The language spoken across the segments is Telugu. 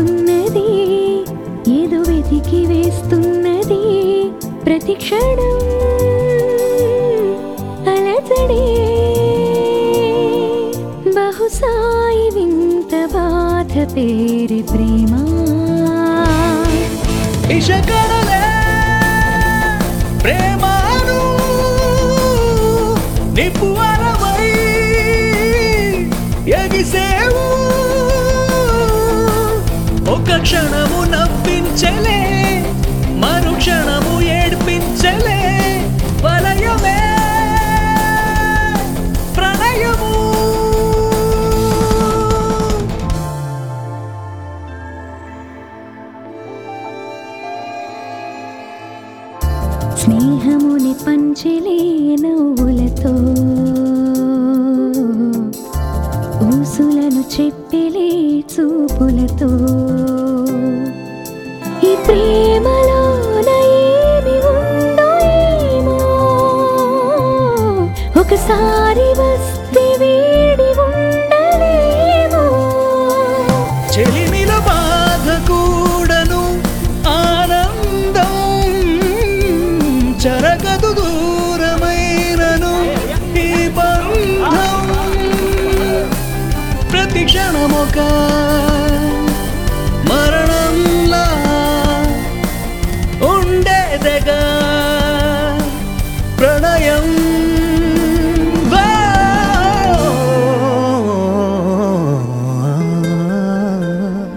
ఉన్నది ఏదో వెతికి వేస్తున్నది ప్రతి క్షణం అలజడే బహుశాయి వింత బాధ పేరి ప్రేమ ఇషకడలే ప్రేమను నిపువరమై ఎగిసేవు ఒక క్షణము నవ్వించలే మరు క్షణము ఏడ్పించలే వలయమే ప్రణయము స్నేహముని పంచిలే నవ్వులతో ఊసులను చెప్పిలే చూపులతో ఈ ప్రేమలోన ఏమి ఉందో ఏమో ఒకసారి వస్తే వీడి ఉండలేమో చెలిమిల బాధ కూడను ఆనందం జరగదు దూరమైనను ఈ బంధం ప్రతి క్షణమొక మరణంలా ఉండేదగా ప్రణయం వా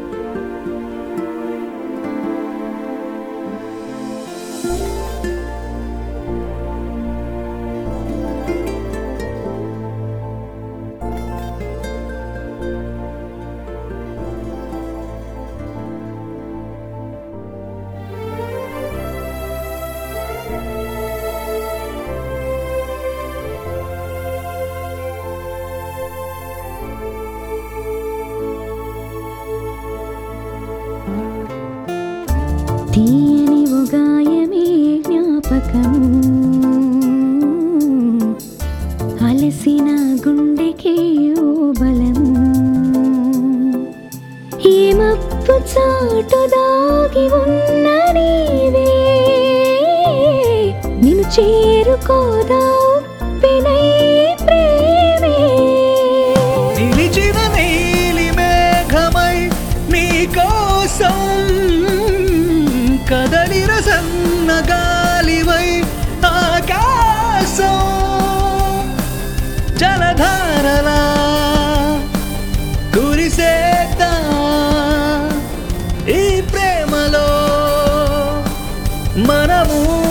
తీయని ఉగాయమే జ్ఞాపకము అలసిన గుండెకి ఓ బలము ఈ మప్పు చాటు దాగి ఉన్న నీవే నిన్ను చేరుకోదా పెనై ప్రేమే నిలిచిన నీలి మేఘమై నీ కోసం కదలిర సన్న గాలివై ఆకాశం జలధారలా కురిసేద్దా ఈ ప్రేమలో మనము